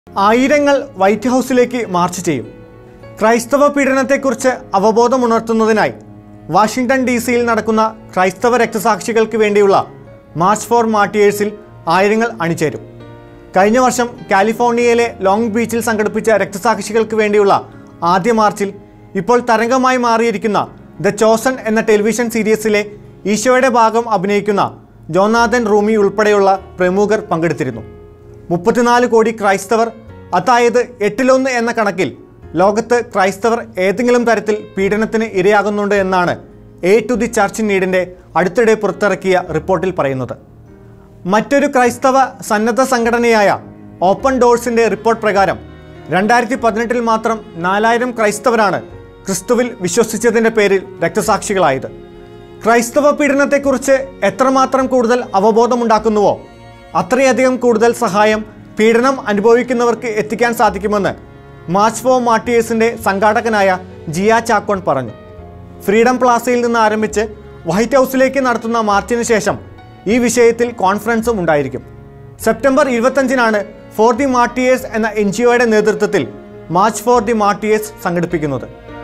ആയിരങ്ങൾ വൈറ്റ് ഹൗസിലേക്ക് മാർച്ച് ചെയ്യും ക്രൈസ്തവ പീഡനത്തെക്കുറിച്ച് അവബോധമുണർത്തുന്നതിനായി വാഷിംഗ്ടൺ ഡി സിയിൽ നടക്കുന്ന ക്രൈസ്തവ രക്തസാക്ഷികൾക്ക് വേണ്ടിയുള്ള മാർച്ച് ഫോർ മാർട്ടിയേഴ്സിൽ ആയിരങ്ങൾ അണിചേരും കഴിഞ്ഞ വർഷം കാലിഫോർണിയയിലെ ലോങ് ബീച്ചിൽ സംഘടിപ്പിച്ച രക്തസാക്ഷികൾക്ക് വേണ്ടിയുള്ള ആദ്യ മാർച്ചിൽ ഇപ്പോൾ തരംഗമായി മാറിയിരിക്കുന്ന ദ ചോസൺ എന്ന ടെലിവിഷൻ സീരീസിലെ ഈശോയുടെ ഭാഗം അഭിനയിക്കുന്ന ജോനാഥൻ റൂമി ഉൾപ്പെടെയുള്ള പ്രമുഖർ പങ്കെടുത്തിരുന്നു മുപ്പത്തിനാല് കോടി ക്രൈസ്തവർ അതായത് എട്ടിലൊന്ന് എന്ന കണക്കിൽ ലോകത്ത് ക്രൈസ്തവർ ഏതെങ്കിലും തരത്തിൽ പീഡനത്തിന് ഇരയാകുന്നുണ്ട് എന്നാണ് എ ടു ദി ചർച്ച് നീഡിൻ്റെ അടുത്തിടെ പുറത്തിറക്കിയ റിപ്പോർട്ടിൽ പറയുന്നത് മറ്റൊരു ക്രൈസ്തവ സന്നദ്ധ സംഘടനയായ ഓപ്പൺ ഡോഴ്സിന്റെ റിപ്പോർട്ട് പ്രകാരം രണ്ടായിരത്തി പതിനെട്ടിൽ മാത്രം നാലായിരം ക്രൈസ്തവരാണ് ക്രിസ്തുവിൽ വിശ്വസിച്ചതിന്റെ പേരിൽ രക്തസാക്ഷികളായത് ക്രൈസ്തവ പീഡനത്തെക്കുറിച്ച് എത്രമാത്രം കൂടുതൽ അവബോധമുണ്ടാക്കുന്നുവോ അത്രയധികം കൂടുതൽ സഹായം പീഡനം അനുഭവിക്കുന്നവർക്ക് എത്തിക്കാൻ സാധിക്കുമെന്ന് മാർച്ച് ഫോർ മാർട്ടിയേഴ്സിന്റെ സംഘാടകനായ ജിയ ചാക്കോൺ പറഞ്ഞു ഫ്രീഡം പ്ലാസയിൽ നിന്ന് ആരംഭിച്ച് വൈറ്റ് ഹൗസിലേക്ക് നടത്തുന്ന മാർച്ചിന് ശേഷം ഈ വിഷയത്തിൽ കോൺഫറൻസും ഉണ്ടായിരിക്കും സെപ്റ്റംബർ ഇരുപത്തഞ്ചിനാണ് ഫോർ ദി മാർട്ടിയേഴ്സ് എന്ന എൻ ജി ഒയുടെ നേതൃത്വത്തിൽ മാർച്ച് ഫോർ ദി മാർട്ടിയേഴ്സ് സംഘടിപ്പിക്കുന്നത്